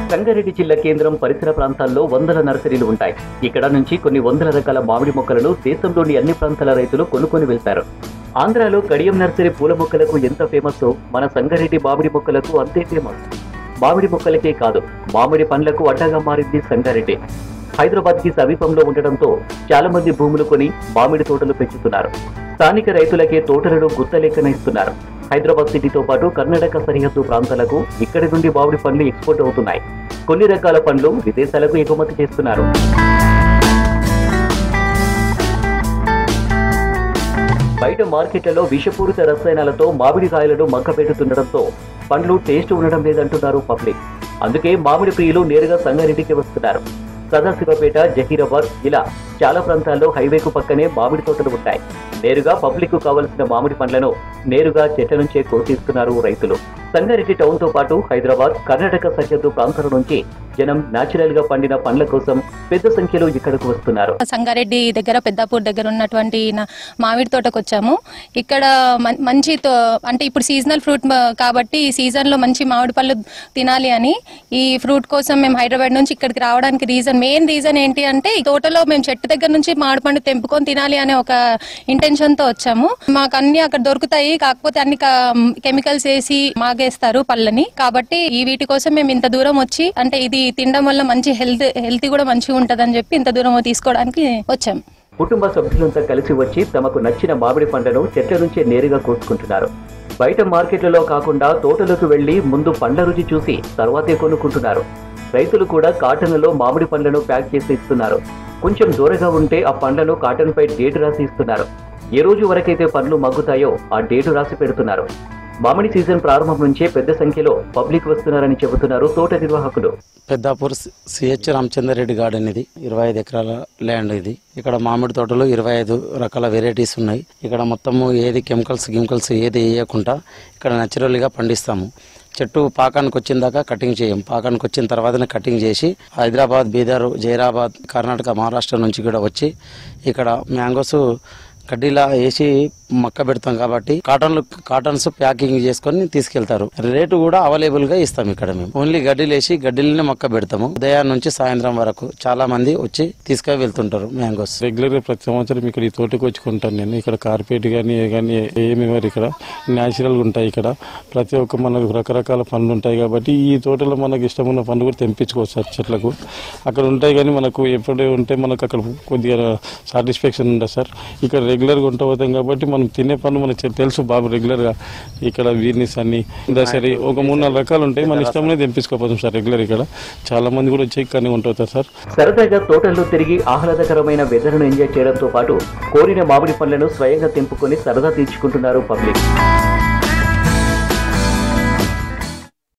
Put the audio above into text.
సంగారెడ్డి జిల్లా కేంద్రం పరిసర ప్రాంతాల్లో వందల నర్సరీలు ఉంటాయి ఇక్కడ నుంచి కొన్ని వందల రకాల మామిడి మొక్కలను దేశంలోని అన్ని ప్రాంతాల రైతులు కొనుక్కొని వెళ్తారు ఆంధ్రాలో కడియం నర్సరీ పూల మొక్కలకు ఎంత ఫేమస్ మన సంగారెడ్డి మామిడి మొక్కలకు అంతే ఫేమస్ మామిడి మొక్కలకే కాదు మామిడి పండ్లకు అడ్డగా మారింది సంగారెడ్డి హైదరాబాద్ కి సమీపంలో ఉండడంతో చాలా మంది భూములు కొని మామిడి తోటలు పెంచుతున్నారు స్థానిక రైతులకే తోటలను గుత్తలెక్కన ఇస్తున్నారు హైదరాబాద్ సిటీతో పాటు కర్ణాటక సరిహద్దు ప్రాంతాలకు ఇక్కడి నుండి మామిడి పండ్లు ఎక్స్పోర్ట్ అవుతున్నాయి కొన్ని రకాల పండ్లు విదేశాలకు ఎగుమతి చేస్తున్నారు బయట మార్కెట్లలో విషపూరిత రసాయనాలతో మామిడి కాయలను మక్కపెడుతుండటంతో పండ్లు టేస్ట్ ఉండడం లేదంటున్నారు పబ్లిక్ అందుకే మామిడి ప్రియులు నేరుగా సంగారెడ్డికి వస్తున్నారు సదాశివపేట జహీరాబాద్ ఇలా చాలా ప్రాంతాల్లో హైవేకు పక్కనే మామిడి తోటలు ఉంటాయి నేరుగా పబ్లిక్ కు కావలసిన మామిడి పండ్లను నేరుగా చెట్ల నుంచే కోసిస్తున్నారు రైతులు సంగారెడ్డి టౌన్ తో పాటు హైదరాబాద్ కర్ణాటక సరిహద్దు ప్రాంతాల నుంచి జనం నాచురల్ గా పండిన పండ్ల కోసం పెద్ద సంఖ్యలో ఇక్కడకు వస్తున్నారు సంగారెడ్డి దగ్గర పెద్దాపూర్ దగ్గర ఉన్నటువంటి నా- మామిడి తోటకు వచ్చాము ఇక్కడ మం- మంచి తో- అంటే ఇప్పుడు సీజనల్ ఫ్రూట్ మ- కాబట్టి ఈ సీజన్ లో మంచి మామిడి పళ్ళు తినాలి అని ఈ ఫ్రూట్ కోసం మేము హైదరాబాద్ నుంచి ఇక్కడికి రావడానికి రీజన్ మెయిన్ రీజన్ ఏంటి అంటే ఈ తోటలో మేము చెట్టు దగ్గర నుంచి మామిడి పండు తెంపుకొని తినాలి అనే ఒక ఇంటెన్షన్ తో వచ్చాము మాకు అన్ని అక్కడ దొరుకుతాయి కాకపోతే అన్ని కెమికల్స్ వేసి మాగేస్తారు పళ్ళని కాబట్టి ఈ వీటి కోసం మేము ఇంత దూరం వచ్చి అంటే ఇది తినడం వల్ల మంచి హెల్త్ హెల్త్ కూడా మంచిగా ఉంటదని చెప్పి ఇంత దూరం తీసుకోవడానికి వచ్చాం కుటుంబ సభ్యులంతా కలిసి వచ్చి తమకు నచ్చిన మామిడి పండ్లను చెట్ల నుంచే నేరుగా కోసుకుంటున్నారు బయట మార్కెట్లలో కాకుండా తోటలోకి వెళ్లి ముందు పండ్ల రుచి చూసి తర్వాతే కొనుక్కుంటున్నారు రైతులు కూడా కాటన్లలో మామిడి పండ్లను ప్యాక్ చేసి ఇస్తున్నారు కొంచెం దూరంగా ఉంటే ఆ పండ్లను కాటన్ పై డేటు రాసి ఇస్తున్నారు ఏ రోజు వరకైతే పండ్లు మగ్గుతాయో ఆ డేటు రాసి పెడుతున్నారు మామిడి సీజన్ ప్రారంభం నుంచే పెద్ద సంఖ్యలో పబ్లిక్ వస్తున్నారని చెబుతున్నారు తోట నిర్వాహకులు పెద్దాపూర్ సిహెచ్ రామచంద్రరెడ్డి గార్డెన్ ఇది ఇరవై ఐదు ఎకరాల ల్యాండ్ ఇది ఇక్కడ మామిడి తోటలు ఇరవై ఐదు రకాల వెరైటీస్ ఉన్నాయి ఇక్కడ మొత్తము ఏది కెమికల్స్ గిమికల్స్ ఏది వేయకుండా ఇక్కడ న్యాచురల్గా పండిస్తాము చెట్టు పాకానికి వచ్చిన దాకా కటింగ్ చేయం పాకానికి వచ్చిన తర్వాతనే కటింగ్ చేసి హైదరాబాద్ బీదర్ జైరాబాద్ కర్ణాటక మహారాష్ట్ర నుంచి కూడా వచ్చి ఇక్కడ మ్యాంగోస్ కడ్డీలా వేసి మక్క పెడతాం కాబట్టి కాటన్లు కాటన్స్ ప్యాకింగ్ చేసుకొని తీసుకెళ్తారు రేటు కూడా అవైలబుల్ గా ఇస్తాం ఇక్కడ మేము ఓన్లీ గడ్డీలు వేసి గడ్డీలనే మొక్క పెడతాము ఉదయం నుంచి సాయంత్రం వరకు చాలా మంది వచ్చి తీసుకొని వెళ్తుంటారు మ్యాంగోస్ రెగ్యులర్ గా ప్రతి సంవత్సరం ఇక్కడ ఈ తోటకి వచ్చి కొంటాను నేను ఇక్కడ కార్పెట్ కానీ ఏ కానీ ఏమి మరి ఇక్కడ న్యాచురల్ గా ఉంటాయి ఇక్కడ ప్రతి ఒక్క మనకు రకరకాల పండ్లు ఉంటాయి కాబట్టి ఈ తోటలో మనకు ఇష్టమున్న పండ్లు కూడా తెంపించుకోవచ్చు సార్ చెట్లకు అక్కడ ఉంటాయి కానీ మనకు ఎప్పుడే ఉంటే మనకు అక్కడ కొద్దిగా సాటిస్ఫాక్షన్ ఉండదు సార్ ఇక్కడ రెగ్యులర్ గా ఉంటా పోతాం కాబట్టి మనం తినే పండ్లు మనకు చె- తెలుసు బాబు రెగ్యులర్ గా ఇక్కడ వీర్నిస్ అన్ని దసరి ఒక మూడు నాలుగు రకాలు ఉంటాయి మన ఇష్టంలో తెంపించుకోపోతాం సార్ రెగ్యులర్ ఇక్కడ చాలా మంది కూడా వచ్చి ఇక్కడనే ఉంటుంటారు సార్ సరదాగా తోటల్లో తిరిగి ఆహ్లాదకరమైన వెదర్ను ఎంజాయ్ చేయడంతో పాటు కోరిన మామిడి పండ్లను స్వయంగా తెంపుకొని సరదా తీర్చుకుంటున్నారు పబ్లిక్